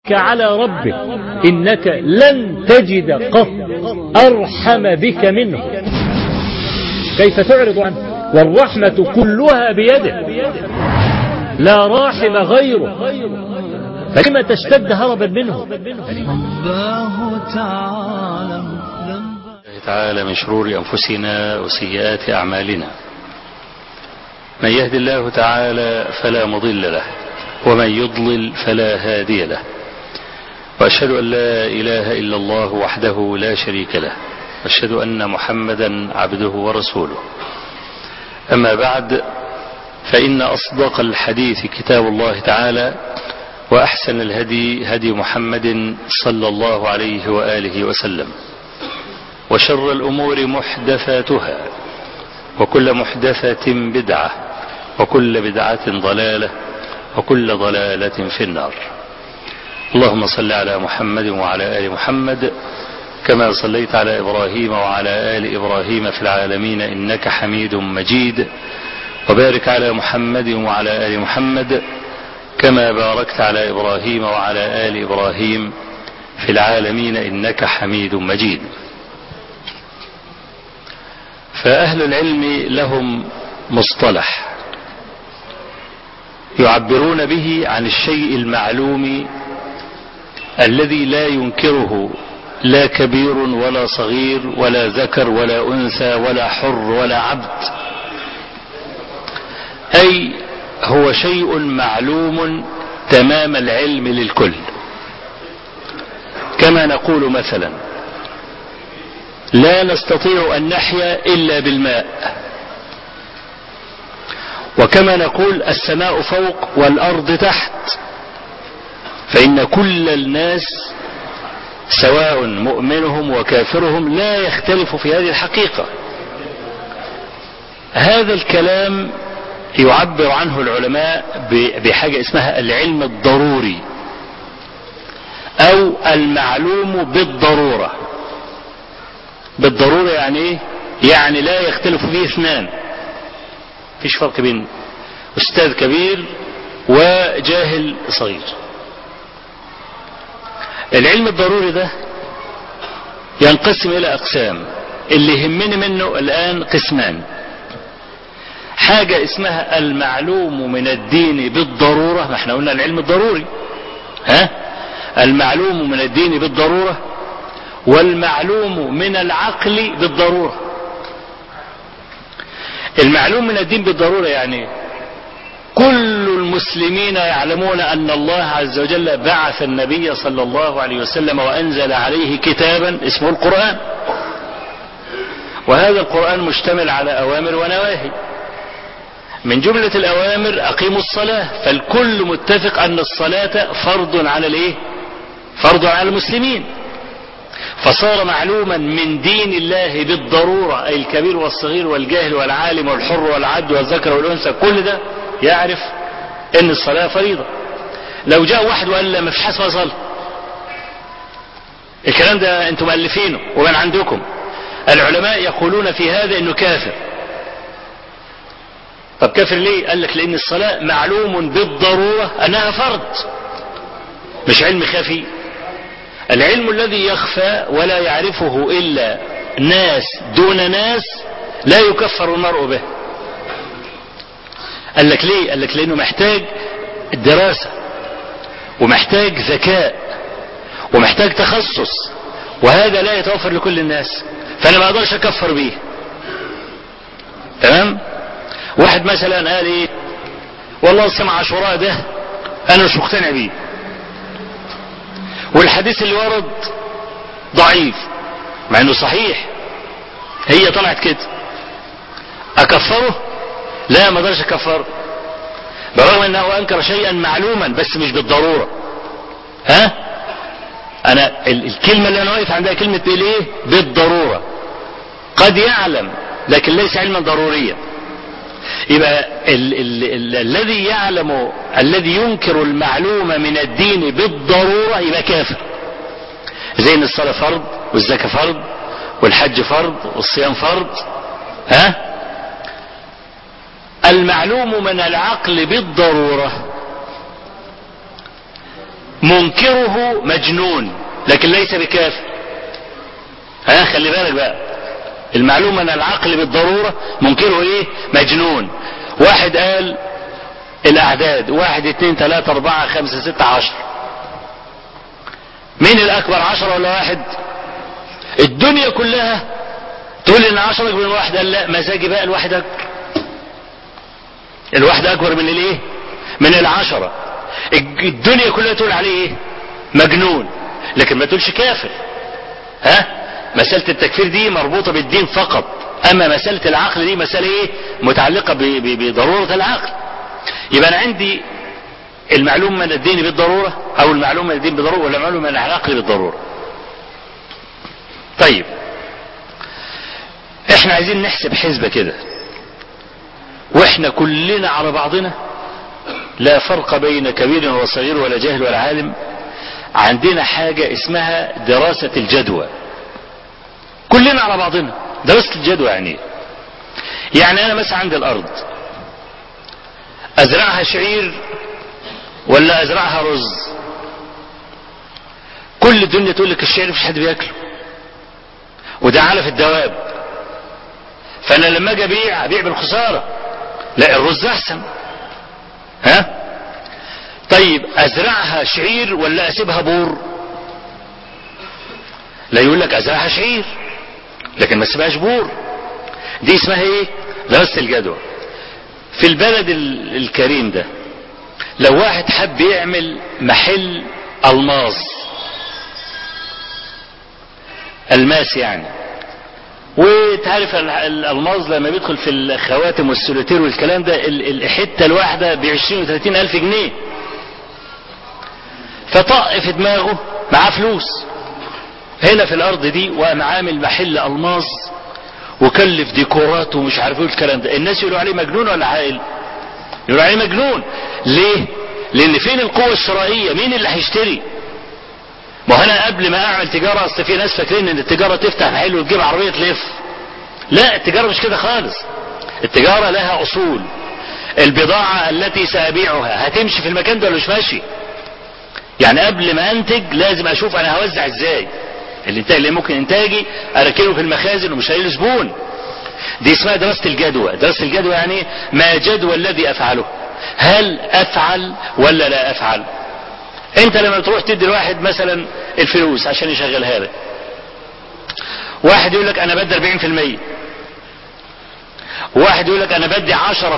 على ربك إنك لن تجد قط أرحم بك منه كيف تعرض عنه والرحمة كلها بيده لا راحم غيره فلما تشتد هربا منه رباه تعالى تعالى من شرور أنفسنا وسيئات أعمالنا من يهد الله تعالى فلا مضل له ومن يضلل فلا هادي له وأشهد أن لا إله إلا الله وحده لا شريك له وأشهد أن محمدا عبده ورسوله أما بعد فإن أصدق الحديث كتاب الله تعالى وأحسن الهدي هدي محمد صلى الله عليه وآله وسلم وشر الأمور محدثاتها وكل محدثة بدعة وكل بدعة ضلالة وكل ضلالة في النار اللهم صل على محمد وعلى آل محمد كما صليت على إبراهيم وعلى آل إبراهيم في العالمين إنك حميد مجيد وبارك على محمد وعلى آل محمد كما باركت على إبراهيم وعلى آل إبراهيم في العالمين إنك حميد مجيد فأهل العلم لهم مصطلح يعبرون به عن الشيء المعلوم الذي لا ينكره لا كبير ولا صغير ولا ذكر ولا أنثى ولا حر ولا عبد أي هو شيء معلوم تمام العلم للكل كما نقول مثلا لا نستطيع أن نحيا إلا بالماء وكما نقول السماء فوق والأرض تحت فإن كل الناس سواء مؤمنهم وكافرهم لا يختلف في هذه الحقيقة هذا الكلام يعبر عنه العلماء بحاجة اسمها العلم الضروري أو المعلوم بالضرورة بالضرورة يعني ايه يعني لا يختلف فيه اثنان فيش فرق بين أستاذ كبير وجاهل صغير العلم الضروري ده ينقسم إلى أقسام اللي يهمني منه الآن قسمان حاجة اسمها المعلوم من الدين بالضرورة ما احنا قلنا العلم الضروري ها المعلوم من الدين بالضرورة والمعلوم من العقل بالضرورة المعلوم من الدين بالضرورة يعني كل المسلمين يعلمون أن الله عز وجل بعث النبي صلى الله عليه وسلم وأنزل عليه كتابا اسمه القرآن وهذا القرآن مشتمل على أوامر ونواهي من جملة الأوامر أقيموا الصلاة فالكل متفق أن الصلاة فرض على الإيه؟ فرض على المسلمين فصار معلوما من دين الله بالضرورة أي الكبير والصغير والجاهل والعالم والحر والعبد والذكر والأنثى كل ده يعرف ان الصلاة فريضة لو جاء واحد وقال لا ما فيش حاجة اسمها صلاة الكلام ده انتم مؤلفينه ومن عندكم العلماء يقولون في هذا انه كافر طب كافر ليه قال لك لان الصلاة معلوم بالضرورة انها فرض مش علم خفي العلم الذي يخفى ولا يعرفه الا ناس دون ناس لا يكفر المرء به قال لك ليه قال لك لانه محتاج دراسة ومحتاج ذكاء ومحتاج تخصص وهذا لا يتوفر لكل الناس فانا ما اقدرش اكفر بيه تمام واحد مثلا قال ايه والله سمع عاشوراء ده انا مش مقتنع بيه والحديث اللي ورد ضعيف مع انه صحيح هي طلعت كده اكفره لا ما اقدرش اكفره برغم انه انكر شيئا معلوما بس مش بالضروره ها انا الكلمه اللي انا واقف عندها كلمه بالايه بالضروره قد يعلم لكن ليس علما ضروريا يبقى ال ال ال الذي يعلم الذي ينكر المعلوم من الدين بالضروره يبقى كافر زي ان الصلاه فرض والزكاه فرض والحج فرض والصيام فرض ها المعلوم من العقل بالضرورة منكره مجنون لكن ليس بكافر ها خلي بالك بقى المعلومة ان العقل بالضرورة منكره ايه مجنون واحد قال الاعداد واحد اتنين تلاتة اربعة خمسة ستة عشر مين الاكبر عشرة ولا واحد الدنيا كلها تقول ان عشرة اكبر من واحد قال لا مزاجي بقى الواحد اكبر الواحد اكبر من الايه من العشرة الدنيا كلها تقول عليه ايه مجنون لكن ما تقولش كافر ها مسألة التكفير دي مربوطة بالدين فقط اما مسألة العقل دي مسألة ايه متعلقة ب- ب- بضرورة العقل يبقى انا عندي المعلوم من الدين بالضرورة او المعلوم من الدين بالضرورة ولا المعلوم من العقل بالضرورة طيب احنا عايزين نحسب حسبة كده واحنا كلنا على بعضنا لا فرق بين كبير وصغير ولا جاهل ولا عالم عندنا حاجة اسمها دراسة الجدوى كلنا على بعضنا دراسة الجدوى يعني إيه؟ يعني انا مثلا عندي الارض ازرعها شعير ولا ازرعها رز كل الدنيا تقول لك الشعير مفيش حد بياكله وده علف الدواب فانا لما اجي ابيع ابيع بالخساره لا الرز احسن ها طيب ازرعها شعير ولا اسيبها بور لا يقول لك ازرعها شعير لكن ما اسيبهاش بور دي اسمها ايه دراسه الجدوى في البلد ال- الكريم ده لو واحد حب يعمل محل الماظ الماس يعني وتعرف ال- الالماظ لما بيدخل في الخواتم والسوليتير والكلام ده ال- الحته الواحده ب 20 و 30 الف جنيه فطق في دماغه معاه فلوس هنا في الارض دي وقام عامل محل الماظ وكلف ديكورات ومش عارف ايه الكلام ده الناس يقولوا عليه مجنون ولا عاقل يقولوا عليه مجنون ليه لان فين القوة الشرائية مين اللي هيشتري ما هو انا قبل ما اعمل تجارة اصل في ناس فاكرين ان التجارة تفتح محل وتجيب عربية تلف لا التجارة مش كده خالص التجارة لها اصول البضاعة التي سأبيعها هتمشي في المكان ده ولا مش ماشي يعني قبل ما انتج لازم اشوف انا هوزع ازاي الانتاج اللي ممكن انتاجي اركنه في المخازن ومش هيلاقي زبون دي اسمها دراسة الجدوى دراسة الجدوى يعني ما جدوى الذي افعله هل افعل ولا لا افعل انت لما تروح تدي لواحد مثلا الفلوس عشان يشغلها لك واحد يقول لك انا بدي 40% واحد يقول لك انا بدي 10%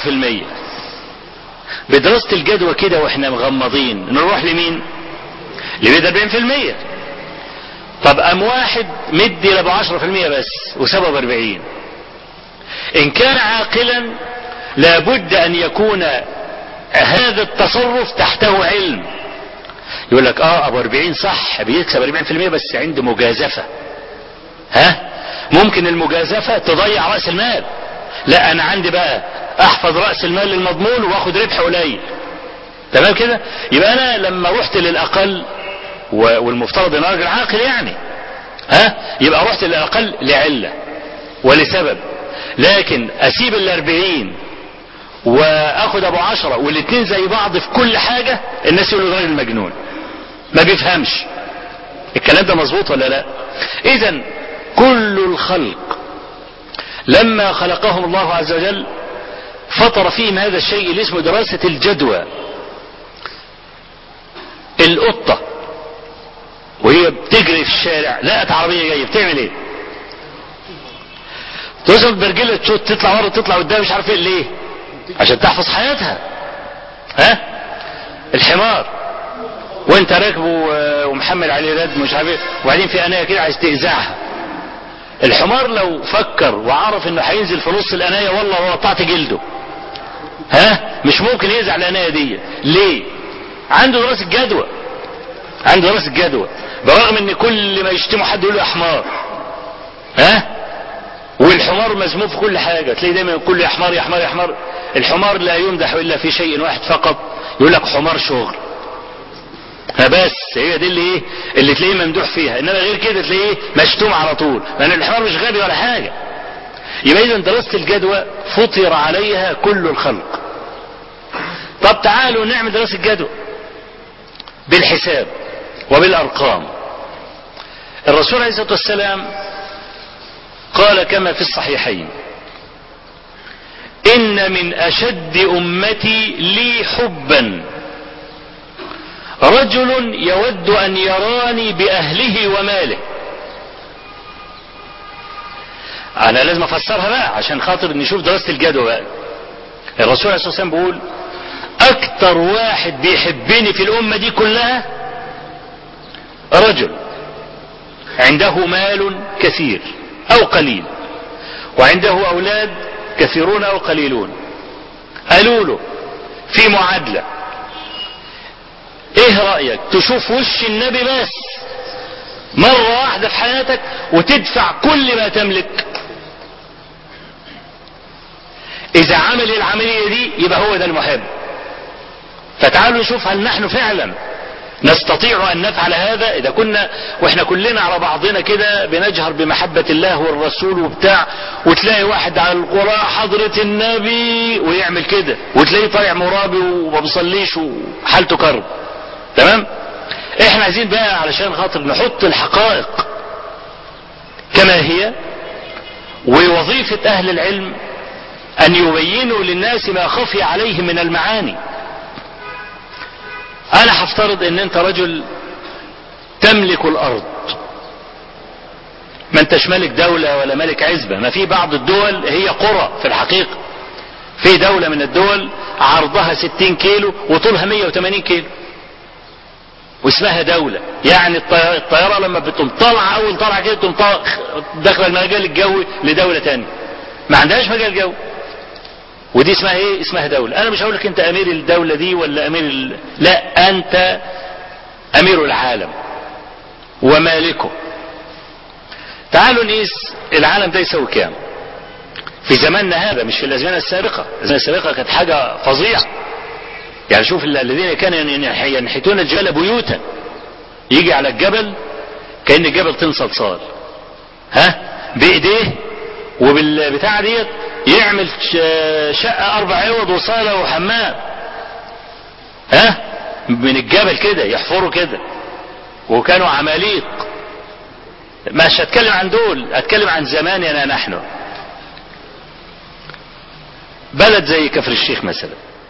بدراسة الجدوى كده واحنا مغمضين نروح لمين اللي بيدي 40% طب ام واحد مدي لابو 10% بس وسبب 40 ان كان عاقلا لابد ان يكون هذا التصرف تحته علم يقول لك اه ابو 40 صح بيكسب 40% بس عنده مجازفة ها ممكن المجازفة تضيع رأس المال لا انا عندي بقى احفظ رأس المال المضمون واخد ربح قليل تمام كده يبقى انا لما رحت للاقل و- والمفترض ان راجل عاقل يعني ها يبقى رحت للاقل لعلة ولسبب لكن اسيب الاربعين واخد ابو عشرة والاتنين زي بعض في كل حاجة الناس يقولوا ده راجل مجنون ما بيفهمش الكلام ده مظبوط ولا لا اذا كل الخلق لما خلقهم الله عز وجل فطر فيهم هذا الشيء اللي اسمه دراسة الجدوى القطة وهي بتجري في الشارع لقت عربية جاية بتعمل ايه توصل برجلة تشوت تطلع ورا تطلع قدام مش عارف ايه ليه عشان تحفظ حياتها ها الحمار وانت راكبه آه، ومحمل عليه رد مش عارف ايه وبعدين في انايه كده عايز تقزعها الحمار لو فكر وعرف انه هينزل في نص الانايه والله لو قطعت جلده ها مش ممكن يقزع الانايه دي ليه عنده دراسه جدوى عنده دراسه جدوى برغم ان كل ما يشتموا حد يقول له يا حمار ها والحمار مذموم في كل حاجه تلاقي دايما كل يا حمار يا حمار يا حمار الحمار لا يمدح الا في شيء واحد فقط يقول لك حمار شغل ها بس هي دي اللي ايه اللي تلاقيه ممدوح فيها انما غير كده تلاقيه مشتوم على طول لان الحمار مش غبي ولا حاجه يبقى اذا دراسه الجدوى فطر عليها كل الخلق طب تعالوا نعمل دراسه جدوى بالحساب وبالأرقام الرسول عليه الصلاة والسلام قال كما في الصحيحين إن من أشد أمتي لي حبا رجل يود أن يراني بأهله وماله أنا لازم أفسرها بقى عشان خاطر نشوف دراسة الجدوى بقى الرسول عليه الصلاة والسلام بيقول أكتر واحد بيحبني في الأمة دي كلها رجل عنده مال كثير أو قليل وعنده أولاد كثيرون أو قليلون قالوا له في معادلة ايه رأيك تشوف وش النبي بس مرة واحدة في حياتك وتدفع كل ما تملك اذا عمل العملية دي يبقى هو ده المحب فتعالوا نشوف هل نحن فعلا نستطيع ان نفعل هذا اذا كنا واحنا كلنا على بعضنا كده بنجهر بمحبة الله والرسول وبتاع وتلاقي واحد على القراء حضرة النبي ويعمل كده وتلاقيه طالع مرابي وما بيصليش وحالته كرب تمام احنا عايزين بقى علشان خاطر نحط الحقائق كما هي ووظيفة اهل العلم ان يبينوا للناس ما خفي عليهم من المعاني انا هفترض ان انت رجل تملك الارض ما انتش ملك دولة ولا ملك عزبة ما في بعض الدول هي قرى في الحقيقة في دولة من الدول عرضها 60 كيلو وطولها 180 كيلو واسمها دولة يعني الطيارة لما بتقوم طالعة اول طالعة كده تقوم داخله المجال الجوي لدولة تانية ما عندهاش مجال جوي ودي اسمها ايه اسمها دولة انا مش هقول لك انت امير الدولة دي ولا امير ال... لا انت امير العالم ومالكه تعالوا نقيس العالم ده يساوي كام في زماننا هذا مش في الازمنه السابقه الازمنه السابقه كانت حاجه فظيعه يعني شوف الذين كانوا ينحتون الجبال بيوتا يجي على الجبل كان الجبل طين صلصال ها بايديه وبالبتاع ديت يعمل شقة أربع عوض وصالة وحمام ها من الجبل كده يحفروا كده وكانوا عماليق مش هتكلم عن دول هتكلم عن زماننا نحن بلد زي كفر الشيخ مثلا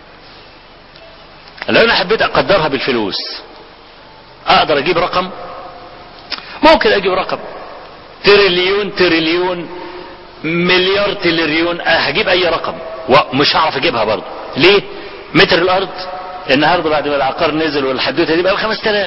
لو انا حبيت اقدرها بالفلوس اقدر اجيب رقم ممكن اجيب رقم تريليون تريليون مليار تريليون أه هجيب اي رقم ومش هعرف اجيبها برضه ليه متر الارض النهارده بعد ما العقار نزل والحدوته دي بقى 5000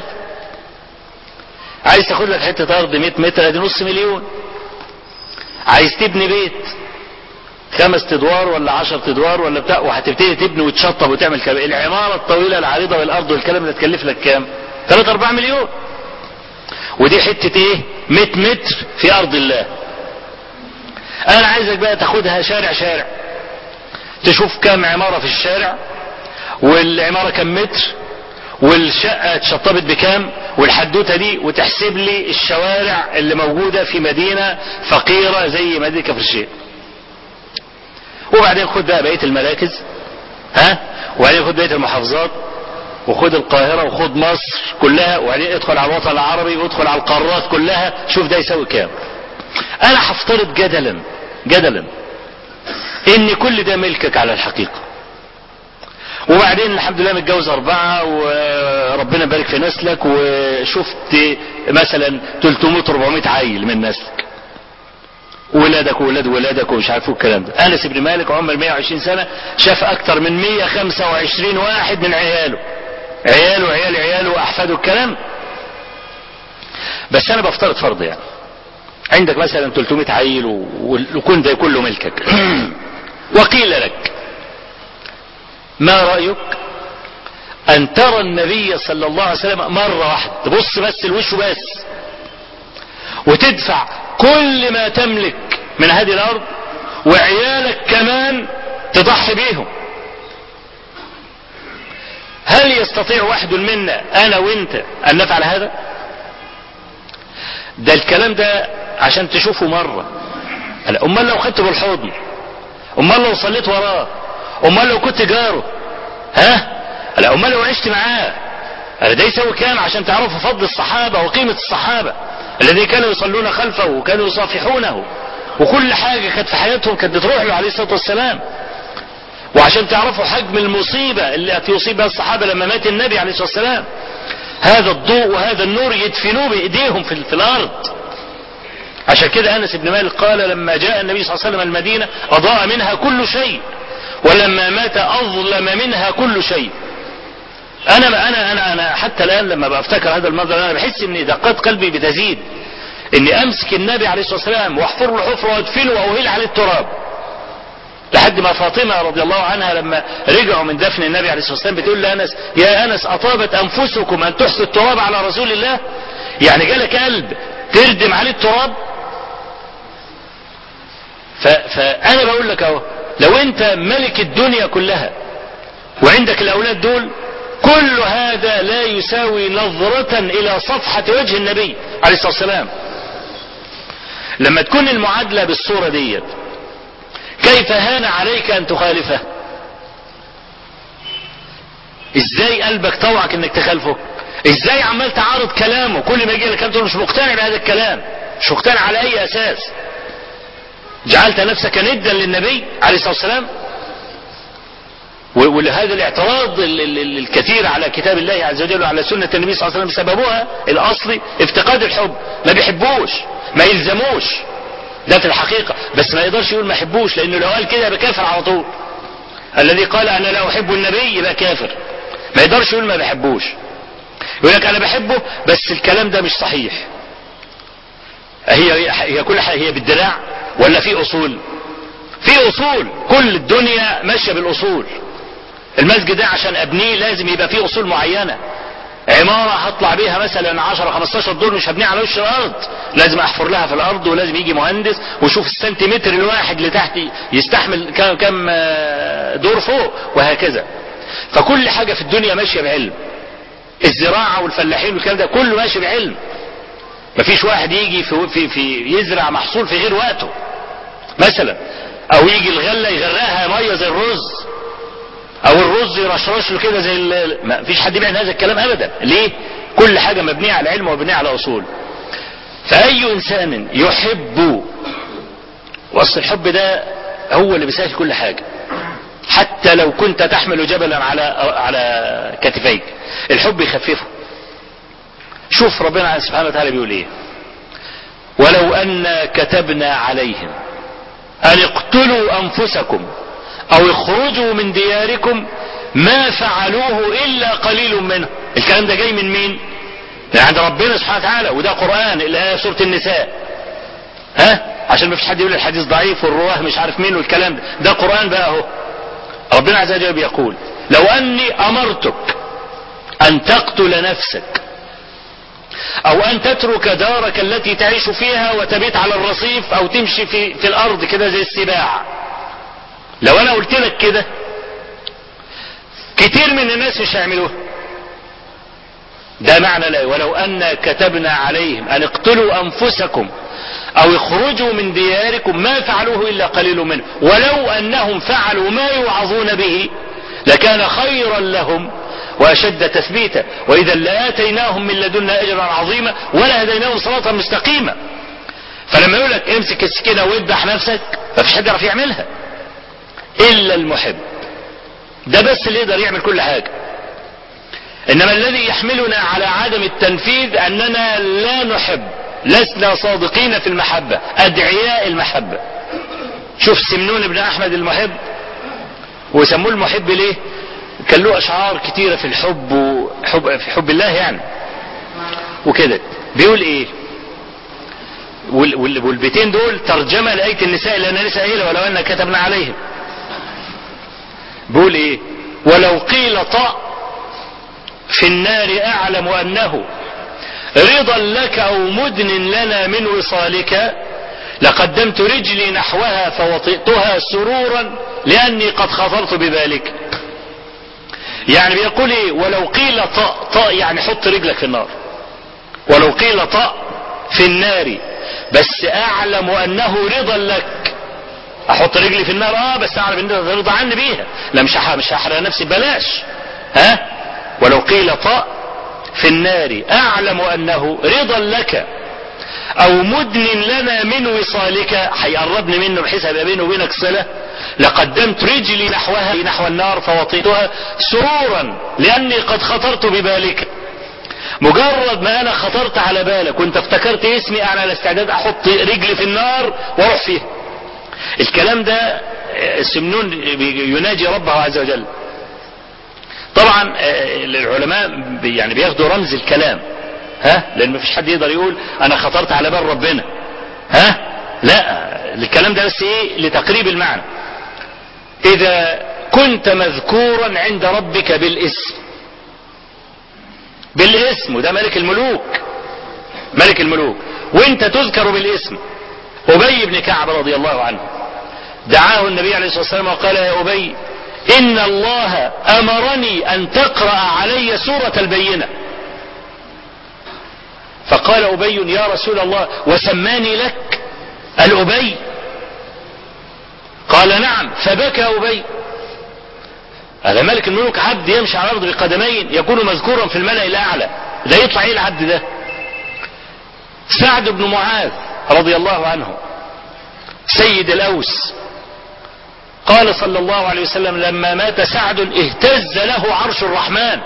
عايز تاخد لك حته ارض 100 متر ادي نص مليون عايز تبني بيت خمس ادوار ولا عشر ادوار ولا بتاع وهتبتدي تبني وتشطب وتعمل كلام العماره الطويله العريضه والارض والكلام ده تكلف لك كام 3 4 مليون ودي حته ايه 100 متر في ارض الله انا عايزك بقى تاخدها شارع شارع تشوف كام عمارة في الشارع والعمارة كام متر والشقة اتشطبت بكام والحدوتة دي وتحسب لي الشوارع اللي موجودة في مدينة فقيرة زي مدينة كفر الشيخ وبعدين خد بقى بقية المراكز ها وبعدين خد بقية المحافظات وخد القاهرة وخد مصر كلها وبعدين ادخل على الوطن العربي وادخل على القارات كلها شوف ده يساوي كام انا هفترض جدلا جدلا ان كل ده ملكك على الحقيقة وبعدين الحمد لله متجوز اربعة وربنا يبارك في نسلك وشفت مثلا 300 400 عيل من نسلك ولادك وولاد ولادك ومش عارف الكلام ده انس بن مالك عمر 120 سنة شاف اكتر من 125 واحد من عياله عياله عيال عياله واحفاده الكلام بس انا بفترض فرض يعني عندك مثلا 300 عيل وكن ده كله ملكك وقيل لك ما رأيك ان ترى النبي صلى الله عليه وسلم مرة واحدة تبص بس الوش بس وتدفع كل ما تملك من هذه الارض وعيالك كمان تضحي بيهم هل يستطيع واحد منا انا وانت ان نفعل هذا ده الكلام ده عشان تشوفه مرة امال لو خدته بالحضن امال لو صليت وراه امال لو كنت جاره ها لا امال لو عشت معاه ده يسوي كام عشان تعرفوا فضل الصحابة وقيمة الصحابة الذين كانوا يصلون خلفه وكانوا يصافحونه وكل حاجة كانت في حياتهم كانت بتروح له عليه الصلاة والسلام وعشان تعرفوا حجم المصيبة التي يصيب بها الصحابة لما مات النبي عليه الصلاة والسلام هذا الضوء وهذا النور يدفنوه بإيديهم في, في الأرض عشان كده أنس بن مالك قال لما جاء النبي صلى الله عليه وسلم المدينة أضاء منها كل شيء ولما مات أظلم منها كل شيء أنا أنا أنا أنا حتى الآن لما بفتكر هذا المنظر أنا بحس إن دقات قلبي بتزيد إني أمسك النبي عليه الصلاة والسلام وأحفر له حفرة وأدفنه وأهيل عليه التراب لحد ما فاطمة رضي الله عنها لما رجعوا من دفن النبي عليه الصلاة والسلام بتقول لأنس يا أنس أطابت أنفسكم أن تحثوا التراب على رسول الله يعني جالك قلب تردم عليه التراب ف... فأنا بقول لك أهو لو أنت ملك الدنيا كلها وعندك الأولاد دول كل هذا لا يساوي نظرة إلى صفحة وجه النبي عليه الصلاة والسلام لما تكون المعادلة بالصورة ديت كيف هان عليك أن تخالفه ازاي قلبك طوعك انك تخالفه ازاي عمال تعارض كلامه كل ما يجي لك انت مش مقتنع بهذا الكلام مش مقتنع على اي اساس جعلت نفسك ندا للنبي عليه الصلاه والسلام ولهذا الاعتراض الكثير على كتاب الله عز وجل وعلى سنة النبي صلى الله عليه وسلم سببها الأصلي افتقاد الحب ما بيحبوش ما يلزموش ده في الحقيقة بس ما يقدرش يقول ما يحبوش لأنه لو قال كده يبقى كافر على طول الذي قال أنا لا أحب النبي يبقى كافر ما يقدرش يقول ما بحبوش يقول لك أنا بحبه بس الكلام ده مش صحيح هي هي كل حاجة هي بالدراع ولا في أصول في أصول كل الدنيا ماشية بالأصول المسجد ده عشان ابنيه لازم يبقى فيه اصول معينه عمارة هطلع بيها مثلا 10 15 دور مش هبنيها على وش الارض لازم احفر لها في الارض ولازم يجي مهندس ويشوف السنتيمتر الواحد اللي تحت يستحمل كم دور فوق وهكذا فكل حاجة في الدنيا ماشية بعلم الزراعة والفلاحين والكلام ده كله ماشي بعلم مفيش واحد يجي في, في, في يزرع محصول في غير وقته مثلا او يجي الغلة يغرقها مية زي الرز او الرز يرشرش له كده زي ما فيش حد بيعمل هذا الكلام ابدا ليه كل حاجة مبنية على علم ومبنية على اصول فاي انسان يحب واصل الحب ده هو اللي بيسهل كل حاجة حتى لو كنت تحمل جبلا على على كتفيك الحب يخففه شوف ربنا سبحانه وتعالى بيقول ايه ولو ان كتبنا عليهم ان اقتلوا انفسكم او اخرجوا من دياركم ما فعلوه الا قليل منهم الكلام ده جاي من مين من عند ربنا سبحانه وتعالى وده قرآن الآية سورة النساء ها عشان ما فيش حد يقول الحديث ضعيف والرواه مش عارف مين والكلام ده ده قرآن بقى اهو ربنا عز وجل بيقول لو اني امرتك ان تقتل نفسك او ان تترك دارك التي تعيش فيها وتبيت على الرصيف او تمشي في, في الارض كده زي السباع لو انا قلت لك كده كتير من الناس مش هيعملوها ده معنى لا ولو ان كتبنا عليهم ان اقتلوا انفسكم او اخرجوا من دياركم ما فعلوه الا قليل منهم ولو انهم فعلوا ما يوعظون به لكان خيرا لهم واشد تثبيتا واذا لاتيناهم من لدنا اجرا عظيما ولهديناهم صراطا مستقيما فلما يقول لك امسك السكينه واذبح نفسك مفيش حد يعرف يعملها الا المحب ده بس اللي يقدر يعمل كل حاجه انما الذي يحملنا على عدم التنفيذ اننا لا نحب لسنا صادقين في المحبة ادعياء المحبة شوف سمنون بن احمد المحب وسموه المحب ليه كان له اشعار كتيرة في الحب وحب في حب الله يعني وكده بيقول ايه والبيتين دول ترجمة لآية النساء اللي انا لسه قايلها ولو ان كتبنا عليهم بيقول ايه ولو قيل طأ في النار اعلم انه رضا لك او مدن لنا من وصالك لقدمت رجلي نحوها فوطئتها سرورا لاني قد خطرت بذلك يعني بيقول ايه ولو قيل طأ طأ يعني حط رجلك في النار ولو قيل طأ في النار بس اعلم انه رضا لك احط رجلي في النار اه بس اعلم ان رضا عني بيها لا مش مش هحرق نفسي ببلاش ها ولو قيل طأ في النار اعلم انه رضا لك او مدن لنا من وصالك هيقربني منه بحيث ابقى بينه وبينك صله لقدمت رجلي نحوها نحو النار فوطيتها سرورا لاني قد خطرت ببالك مجرد ما انا خطرت على بالك وانت افتكرت اسمي انا على استعداد احط رجلي في النار واروح فيها الكلام ده السمنون يناجي ربه عز وجل طبعا العلماء يعني بياخدوا رمز الكلام ها لان مفيش حد يقدر يقول انا خطرت على بال ربنا ها لا الكلام ده بس ايه لتقريب المعنى اذا كنت مذكورا عند ربك بالاسم بالاسم وده ملك الملوك ملك الملوك وانت تذكر بالاسم ابي بن كعب رضي الله عنه دعاه النبي عليه الصلاه والسلام وقال يا ابي ان الله امرني ان تقرا علي سوره البينه فقال ابي يا رسول الله وسماني لك الابي قال نعم فبكى ابي هذا ملك الملوك عبد يمشي على الارض بقدمين يكون مذكورا في الملأ الاعلى ده يطلع ايه العبد ده سعد بن معاذ رضي الله عنه سيد الاوس قال صلى الله عليه وسلم لما مات سعد اهتز له عرش الرحمن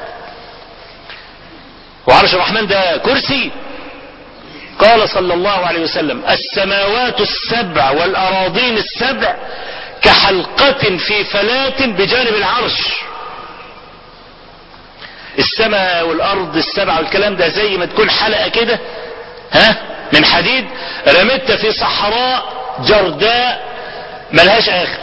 وعرش الرحمن ده كرسي قال صلى الله عليه وسلم السماوات السبع والاراضين السبع كحلقة في فلاة بجانب العرش السماء والارض السبع والكلام ده زي ما تكون حلقة كده ها من حديد رمت في صحراء جرداء ملهاش اخر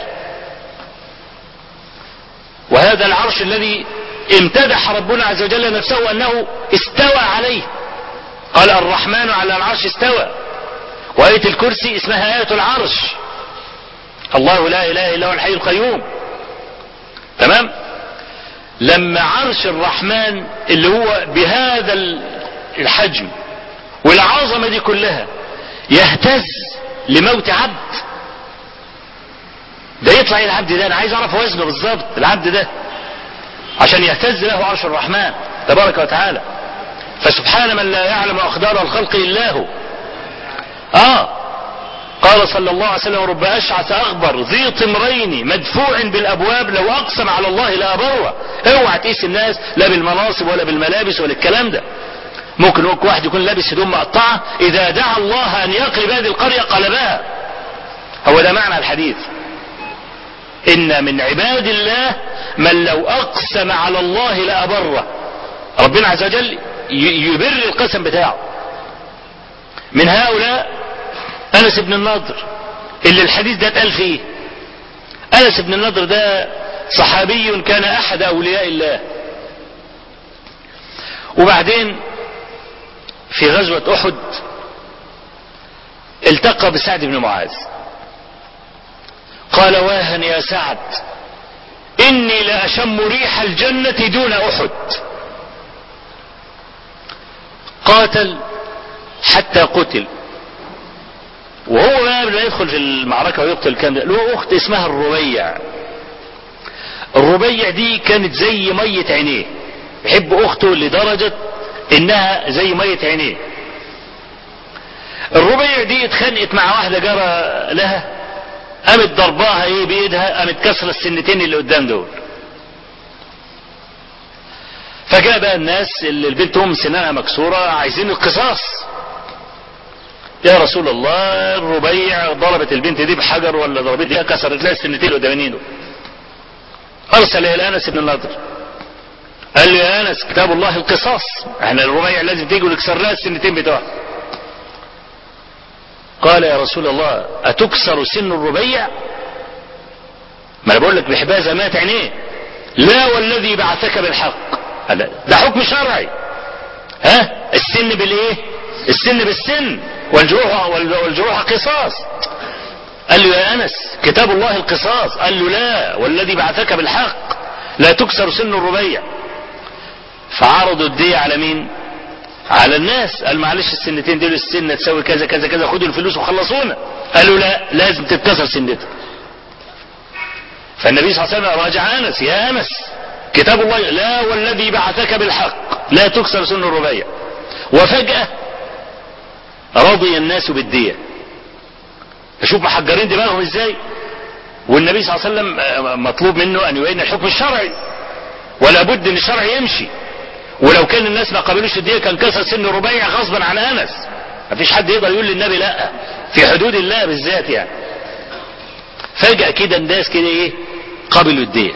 وهذا العرش الذي امتدح ربنا عز وجل نفسه انه استوى عليه قال الرحمن على العرش استوى وآية الكرسي اسمها آية العرش الله لا اله الا هو الحي القيوم تمام لما عرش الرحمن اللي هو بهذا الحجم والعظمه دي كلها يهتز لموت عبد ده يطلع ايه العبد ده انا عايز اعرف وزنه بالظبط العبد ده عشان يهتز له عرش الرحمن تبارك وتعالى فسبحان من لا يعلم اقدار الخلق الا هو اه قال صلى الله عليه وسلم رب اشعث اغبر ذي طمرين مدفوع بالابواب لو اقسم على الله لا بره اوعى تقيس الناس لا بالمناصب ولا بالملابس ولا الكلام ده ممكن واحد يكون لابس هدوم مقطعه اذا دعا الله ان يقلب هذه القريه قلبها هو ده معنى الحديث ان من عباد الله من لو اقسم على الله لابره ربنا عز وجل يبر القسم بتاعه من هؤلاء انس بن النضر اللي الحديث ده اتقال فيه انس بن النضر ده صحابي كان احد اولياء الله وبعدين في غزوة احد التقى بسعد بن معاذ قال واها يا سعد اني لاشم ريح الجنة دون احد قاتل حتى قتل وهو بقى قبل ما يدخل في المعركة ويقتل الكلام ده له اخت اسمها الربيع الربيع دي كانت زي مية عينيه يحب اخته لدرجة انها زي مية عينيه الربيع دي اتخانقت مع واحدة جارة لها قامت ضرباها ايه بايدها قامت كسر السنتين اللي قدام دول فجاء بقى الناس اللي البنت ام سنانها مكسورة عايزين القصاص يا رسول الله الربيع ضربت البنت دي بحجر ولا ضربتها كسرت لها السنتين القدامين دول ارسل الى انس بن النضر قال له يا انس كتاب الله القصاص احنا الربيع لازم تيجي ونكسر لها السنتين بتوعها قال يا رسول الله اتكسر سن الربيع ما انا بقول لك بحبازه مات عينيه لا والذي بعثك بالحق قال ده حكم شرعي ها السن بالايه السن بالسن والجروح والجروح قصاص قال له يا انس كتاب الله القصاص قال له لا والذي بعثك بالحق لا تكسر سن الربيع فعرضوا الدية على مين على الناس قال معلش السنتين دول السنة تسوي كذا كذا كذا خدوا الفلوس وخلصونا قالوا لا لازم تتكسر سنتك فالنبي صلى الله عليه وسلم راجع انس يا انس كتاب الله لا والذي بعثك بالحق لا تكسر سن الربيع وفجأة رضي الناس بالدية شوف محجرين دماغهم ازاي والنبي صلى الله عليه وسلم مطلوب منه ان يبين الحكم الشرعي ولا بد ان الشرع يمشي ولو كان الناس ما قبلوش الدية كان كسر سن الربيع غصبا عن انس مفيش حد يقدر يقول للنبي لا في حدود الله بالذات يعني فجأة كده الناس كده ايه قبلوا الدية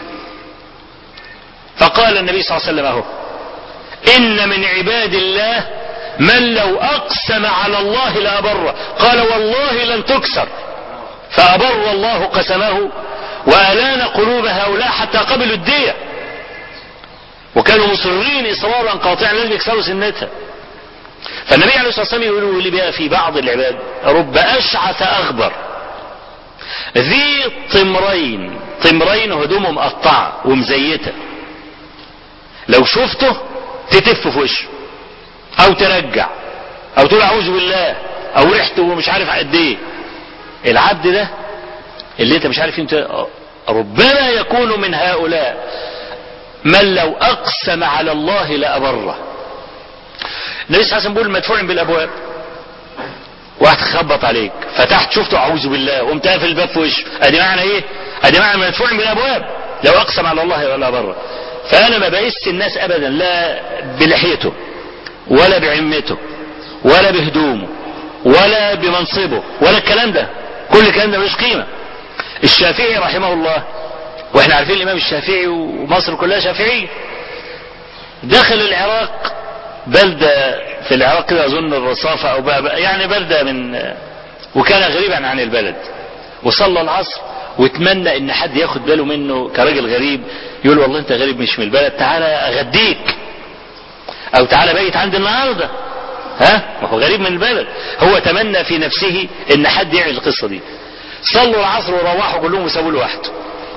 فقال النبي صلى الله عليه وسلم اهو ان من عباد الله من لو اقسم على الله لابره قال والله لن تكسر فابر الله قسمه والان قلوب هؤلاء حتى قبلوا الدية وكانوا مصرين اصرارا قاطعا لازم يكسروا سنتها فالنبي عليه الصلاه والسلام يقول لي بقى في بعض العباد رب اشعث اغبر ذي طمرين طمرين هدومه مقطعه ومزيته لو شفته تتف في وشه او ترجع او تقول اعوذ بالله او ريحته مش عارف قد ايه العبد ده اللي انت مش عارف انت ربما يكون من هؤلاء من لو اقسم على الله لابره النبي صلى الله عليه وسلم بيقول مدفوع بالابواب واحد خبط عليك فتحت شفته اعوذ بالله قمت قافل الباب في وشه ادي معنى ايه ادي معنى مدفوع بالابواب لو اقسم على الله ولا بره فانا ما بقيس الناس ابدا لا بلحيته ولا بعمته ولا بهدومه ولا بمنصبه ولا الكلام ده كل الكلام ده ملوش قيمه الشافعي رحمه الله واحنا عارفين الامام الشافعي ومصر كلها شافعيه دخل العراق بلدة في العراق كده اظن الرصافة او بقى يعني بلدة من وكان غريبا عن البلد وصلى العصر واتمنى ان حد ياخد باله منه كراجل غريب يقول والله انت غريب مش من البلد تعالى اغديك او تعالى بيت عندي النهارده ها ما هو غريب من البلد هو تمنى في نفسه ان حد يعمل القصه دي صلوا العصر وروحوا كلهم وسابوه لوحده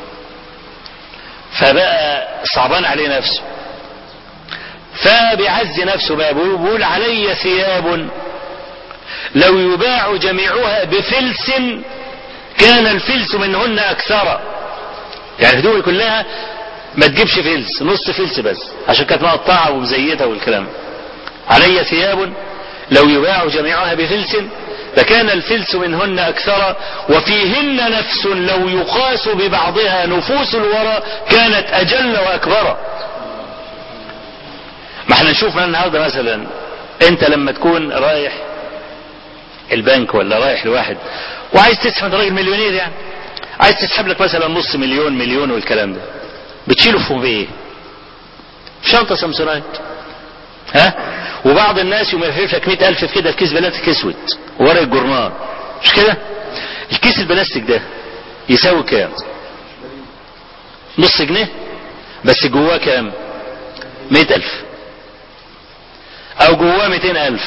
فبقى صعبان عليه نفسه فبيعز نفسه بقى بيقول علي ثياب لو يباع جميعها بفلس كان الفلس منهن اكثر يعني الهدوم كلها ما تجيبش فلس نص فلس بس عشان كانت مقطعه ومزيته والكلام علي ثياب لو يباع جميعها بفلس لكان الفلس منهن اكثر وفيهن نفس لو يقاس ببعضها نفوس الورى كانت اجل واكبر ما احنا نشوف من النهارده مثلا انت لما تكون رايح البنك ولا رايح لواحد وعايز تسحب راجل مليونير يعني عايز تسحب لك مثلا نص مليون مليون والكلام ده بتشيله في ايه شنطه سامسونايت ها وبعض الناس يوم يلفف لك 100000 في كده في كيس بلاستيك اسود ورق الجورنال مش كده الكيس البلاستيك ده يساوي كام نص جنيه بس جواه كام 100000 او جواه 200000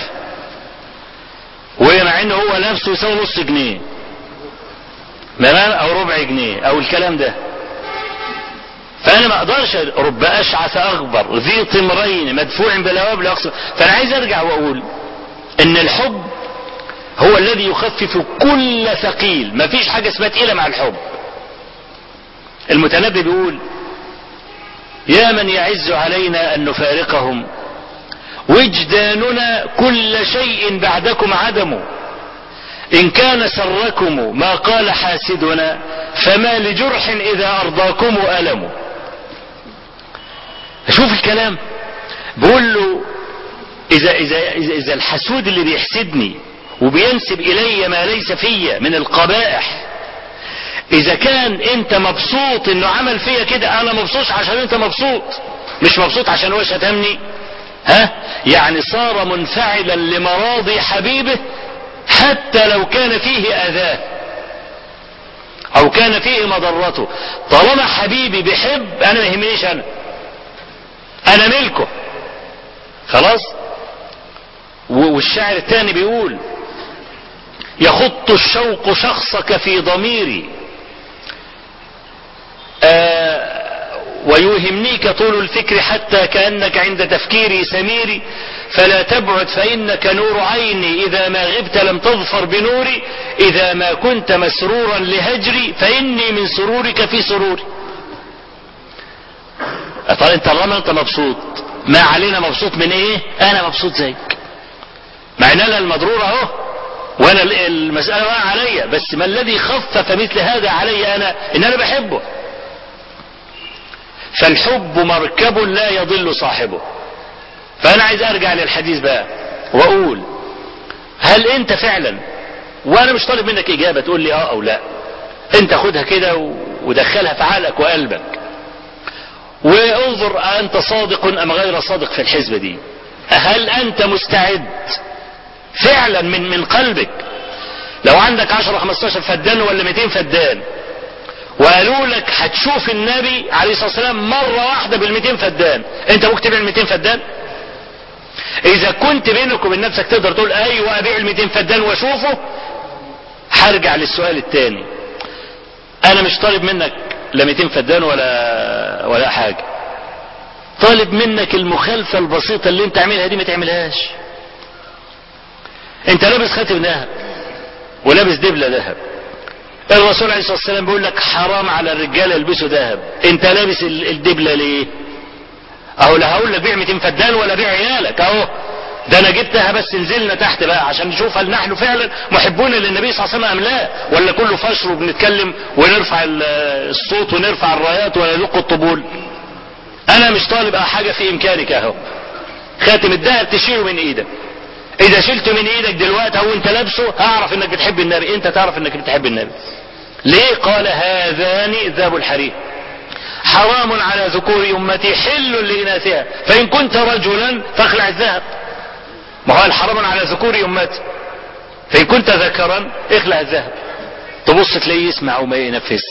ومع انه هو نفسه يساوي نص جنيه تمام او ربع جنيه او الكلام ده فانا ما اقدرش رب اشعث اغبر ذي طمرين مدفوع بلواب لا يقصر فانا عايز ارجع واقول ان الحب هو الذي يخفف كل ثقيل ما فيش حاجة اسمها تقيلة مع الحب المتنبي بيقول يا من يعز علينا ان نفارقهم وجداننا كل شيء بعدكم عدم إن كان سركم ما قال حاسدنا فما لجرح إذا أرضاكم ألم شوف الكلام بقول له إذا, إذا, إذا, إذا الحسود اللي بيحسدني وبينسب إلي ما ليس فيا من القبائح إذا كان أنت مبسوط إنه عمل فيا كده أنا مبسوط عشان أنت مبسوط مش مبسوط عشان هو شتمني ها يعني صار منفعلا لمراضي حبيبه حتى لو كان فيه اذاه او كان فيه مضرته طالما حبيبي بيحب انا ما يهمنيش انا انا ملكه خلاص والشاعر الثاني بيقول يخط الشوق شخصك في ضميري آه ويوهمنيك طول الفكر حتى كأنك عند تفكيري سميري فلا تبعد فإنك نور عيني إذا ما غبت لم تظفر بنوري إذا ما كنت مسرورا لهجري فإني من سرورك في سروري طال انت طالما انت مبسوط ما علينا مبسوط من ايه انا مبسوط زيك مع ان انا المضرور اهو وانا ال- المسألة ما عليا بس ما الذي خفف مثل هذا علي انا ان انا بحبه فالحب مركب لا يضل صاحبه فانا عايز ارجع للحديث بقى واقول هل انت فعلا وانا مش طالب منك اجابة تقول لي اه او لا انت خدها كده و- ودخلها في عقلك وقلبك وانظر انت صادق ام غير صادق في الحزبة دي هل انت مستعد فعلا من من قلبك لو عندك 10 15 فدان ولا 200 فدان وقالوا لك هتشوف النبي عليه الصلاه والسلام مره واحده بال 200 فدان انت ممكن تبيع ال 200 فدان اذا كنت بينك وبين نفسك تقدر تقول ايوه ابيع ال 200 فدان واشوفه هرجع للسؤال الثاني انا مش طالب منك لا 200 فدان ولا ولا حاجه طالب منك المخالفه البسيطه اللي انت عاملها دي ما تعملهاش انت لابس خاتم ذهب ولابس دبله ذهب الرسول عليه الصلاه والسلام بيقول لك حرام على الرجاله يلبسوا ذهب انت لابس ال- الدبله ليه اهو لا هقول لك بيع 200 فدان ولا بيع عيالك اهو ده انا جبتها بس نزلنا تحت بقى عشان نشوف هل نحن فعلا محبون للنبي صلى الله عليه وسلم ام لا ولا كله فشر وبنتكلم ونرفع ال- الصوت ونرفع الرايات وندق الطبول انا مش طالب حاجه في امكانك اهو خاتم الذهب تشيله من ايدك اذا شلته من ايدك دلوقتي او انت لابسه هعرف انك بتحب النبي انت تعرف انك بتحب النبي ليه قال هذان ذهب الحرير حرام على ذكور امتي حل لاناثها فان كنت رجلا فاخلع الذهب ما هو الحرام على ذكور امتي فان كنت ذكرا اخلع الذهب تبص تلاقيه يسمع وما ينفذ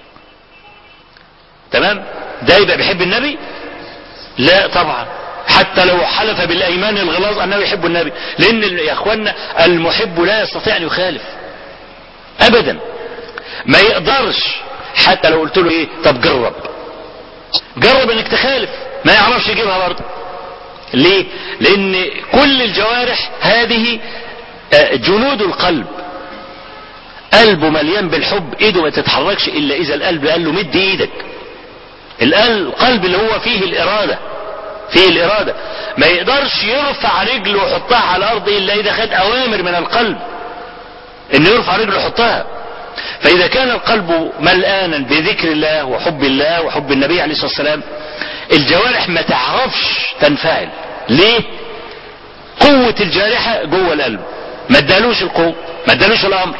تمام ده يبقى بيحب النبي لا طبعا حتى لو حلف بالايمان الغلاظ انه يحب النبي لان يا اخوانا المحب لا يستطيع ان يخالف ابدا ما يقدرش حتى لو قلت له ايه طب جرب جرب انك تخالف ما يعرفش يجيبها برضه ليه لان كل الجوارح هذه آه، جنود القلب قلبه مليان بالحب ايده ما تتحركش الا اذا القلب قال له مد ايدك القلب القلب اللي هو فيه الاراده فيه الاراده ما يقدرش يرفع رجله ويحطها على الارض الا اذا خد اوامر من القلب انه يرفع رجله ويحطها فاذا كان القلب ملآنا بذكر الله وحب الله وحب النبي عليه الصلاه والسلام الجوارح ما تعرفش تنفعل ليه قوة الجارحة جوه القلب ما ادالوش القوة ما ادالوش الامر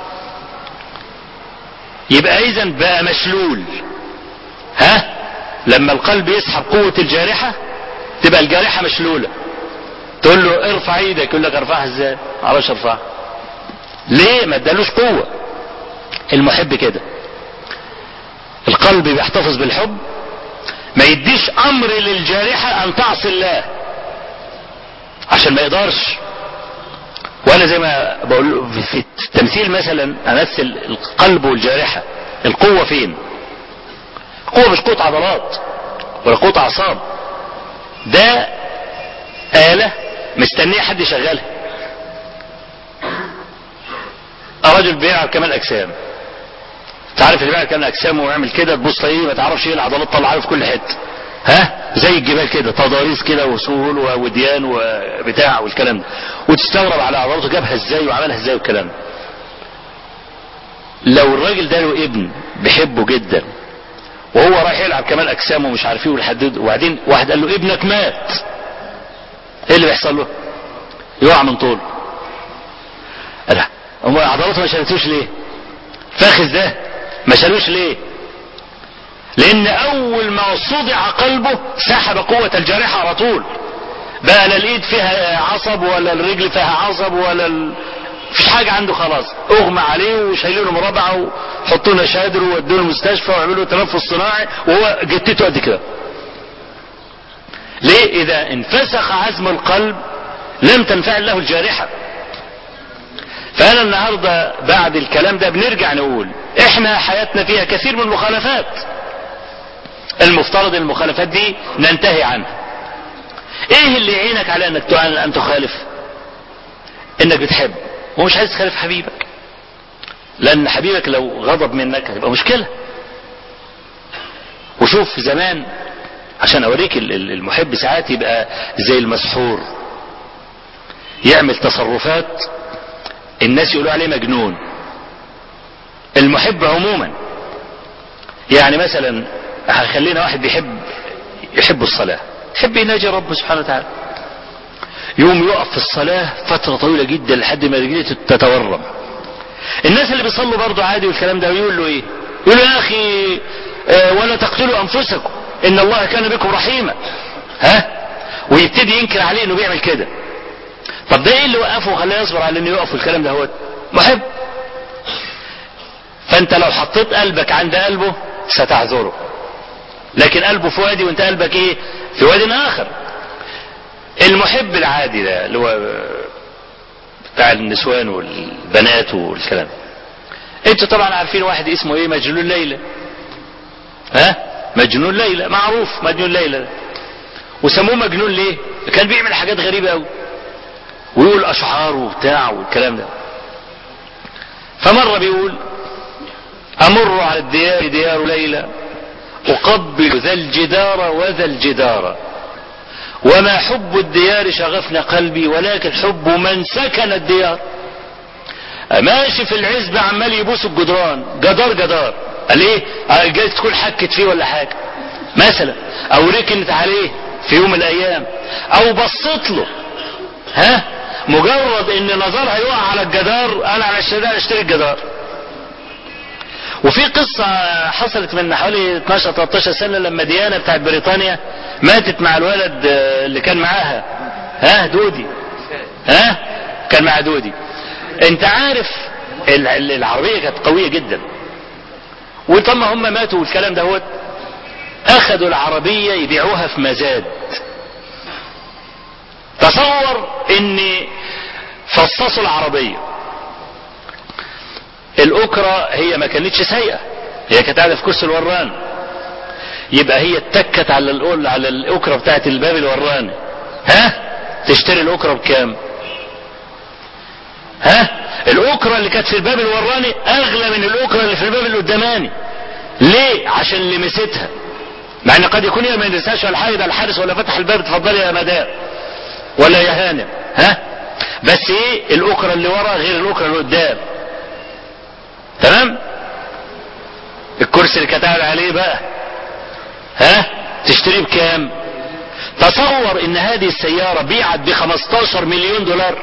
يبقى اذا بقى مشلول ها لما القلب يسحب قوة الجارحة تبقى الجارحة مشلولة تقول له ارفع ايدك يقول لك ارفعها ازاي معرفش ارفعها ليه ما ادالوش قوة المحب كده القلب بيحتفظ بالحب ما يديش امر للجارحة ان تعصي الله عشان ما يقدرش وانا زي ما بقول في التمثيل مثلا امثل القلب والجارحة القوة فين القوة مش قوة عضلات ولا قوة اعصاب ده آلة مستنية حد يشغلها رجل بيلعب كمال اجسام تعرف اللي بيلعب كمال اجسام ويعمل كده تبص ايه ما تعرفش ايه العضلات طالعه له في كل حته ها زي الجبال كده تضاريس كده وسهول ووديان وبتاع والكلام ده وتستغرب على عضلاته جابها ازاي وعملها ازاي والكلام ده لو الراجل ده له ابن بيحبه جدا وهو رايح يلعب كمال اجسام ومش عارف ايه والحدد وبعدين واحد قال له ابنك مات ايه اللي بيحصل له يقع من طول لا هم عضلاته ما شالتوش ليه فاخذ ده ما شالوش ليه لان اول ما صدع قلبه سحب قوة الجارحة على طول بقى لا الايد فيها عصب ولا الرجل فيها عصب ولا ال... مفيش حاجة عنده خلاص اغمى عليه وشايلين له مربعة وحطوا له شادر وودوه المستشفى وعملوا له تنفس صناعي وهو جتته قد كده ليه اذا انفسخ عزم القلب لم تنفعل له الجارحة فانا النهاردة بعد الكلام ده بنرجع نقول احنا حياتنا فيها كثير من المخالفات المفترض المخالفات دي ننتهي عنها ايه اللي يعينك على انك تعلن ان تخالف انك بتحب ومش عايز تخالف حبيبك لان حبيبك لو غضب منك هتبقى مشكلة وشوف زمان عشان اوريك ال- ال- المحب ساعات يبقى زي المسحور يعمل تصرفات الناس يقولوا عليه مجنون المحب عموما يعني مثلا هخلينا واحد بيحب يحب الصلاة يحب يناجي ربه سبحانه وتعالى يوم يقف في الصلاة فترة طويلة جدا لحد ما رجليه تتورم الناس اللي بيصلوا برضه عادي والكلام ده يقول له ايه يقول له يا اخي آه، ولا تقتلوا انفسكم ان الله كان بكم رحيما ها ويبتدي ينكر عليه انه بيعمل كده طب ده ايه اللي وقفه وخلاه يصبر على انه يقف والكلام ده هو محب فانت لو حطيت قلبك عند قلبه ستعذره لكن قلبه في وادي وانت قلبك ايه في وادي اخر المحب العادي ده اللي هو بتاع النسوان والبنات والكلام انتوا طبعا عارفين واحد اسمه ايه مجنون ليلى ها مجنون ليلى معروف مجنون ليلى ده. وسموه مجنون ليه كان بيعمل حاجات غريبة قوي ويقول اشعار وبتاع والكلام ده فمرة بيقول امر على الديار ديار ليلى اقبل ذا الجدار وذا الجدار وما حب الديار شغفنا قلبي ولكن حب من سكن الديار ماشي في العزبة عمال يبوس الجدران جدار جدار قال ايه آه، جايز تكون حكت فيه ولا حاجة مثلا او ركنت عليه في يوم من الايام او بصت له ها مجرد ان نظرها يقع على الجدار انا على الشارع اشتري الجدار وفي قصة حصلت من حوالي 12 13 سنة لما ديانا بتاعت بريطانيا ماتت مع الولد آه، اللي كان معاها ها دودي ها كان مع دودي انت عارف ال- ال- العربية كانت قوية جدا وطما هم ماتوا والكلام ده هو اخذوا العربية يبيعوها في مزاد تصور ان فصصوا العربية الاكرة هي ما كانتش سيئة هي كانت قاعدة في كرسي الوران يبقى هي اتكت على الأول على الاكرة بتاعت الباب الوراني ها تشتري الاكرة بكام ها الاكرة اللي كانت في الباب الوراني اغلى من الاكرة اللي في الباب اللي قداماني ليه عشان لمستها مع ان قد يكون هي ما يدرسهاش ولا حاجه ده الحارس ولا فتح الباب اتفضلي يا مدام ولا يا هانم ها بس ايه الاكرة اللي ورا غير الاكرة اللي قدام تمام الكرسي اللي كانت قاعد عليه بقى ها تشتريه بكام تصور ان هذه السيارة بيعت ب 15 مليون دولار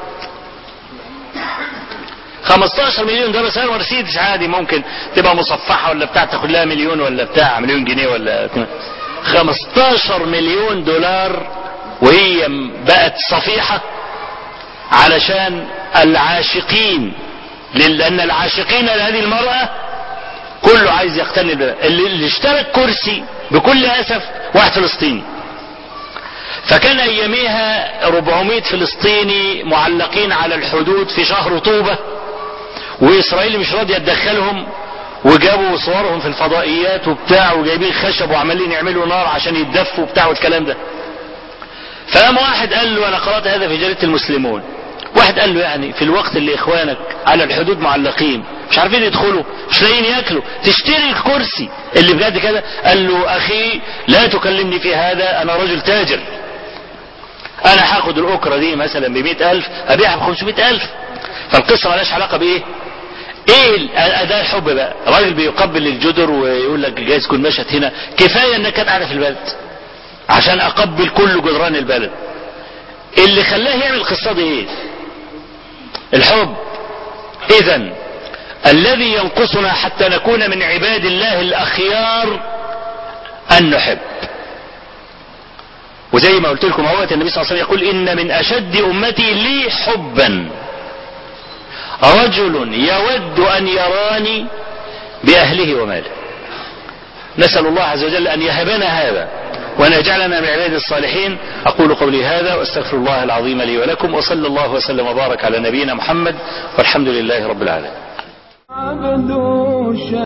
15 مليون دولار سيارة مرسيدس عادي ممكن تبقى مصفحة ولا بتاع تاخد لها مليون ولا بتاع مليون جنيه ولا 15 مليون دولار وهي بقت صفيحة علشان العاشقين لان العاشقين لهذه المرأة كله عايز يقتني بها اللي, اللي اشترى الكرسي بكل اسف واحد فلسطيني فكان اياميها 400 فلسطيني معلقين على الحدود في شهر رطوبة واسرائيل مش راضية تدخلهم وجابوا صورهم في الفضائيات وبتاع وجايبين خشب وعمالين يعملوا نار عشان يتدفوا وبتاع والكلام ده فقام واحد قال له انا قرأت هذا في جريدة المسلمون واحد قال له يعني في الوقت اللي اخوانك على الحدود معلقين مش عارفين يدخلوا مش لاقيين ياكلوا تشتري الكرسي اللي بجد كده قال له اخي لا تكلمني في هذا انا رجل تاجر انا هاخد الاكرة دي مثلا ب ألف ابيعها ب 500 ألف فالقصة مالهاش علاقة بايه ايه ال- ده الحب بقى راجل بيقبل الجدر ويقول لك جايز تكون مشت هنا كفاية انك كانت قاعدة في البلد عشان اقبل كل جدران البلد اللي خلاه يعمل القصة دي ايه الحب اذا الذي ينقصنا حتى نكون من عباد الله الاخيار ان نحب وزي ما قلت لكم اهوت النبي صلى الله عليه وسلم يقول ان من اشد امتي لي حبا رجل يود ان يراني باهله وماله نسال الله عز وجل ان يهبنا هذا وأن يجعلنا من عباد الصالحين أقول قولي هذا وأستغفر الله العظيم لي ولكم وصلى الله وسلم وبارك على نبينا محمد والحمد لله رب العالمين عبد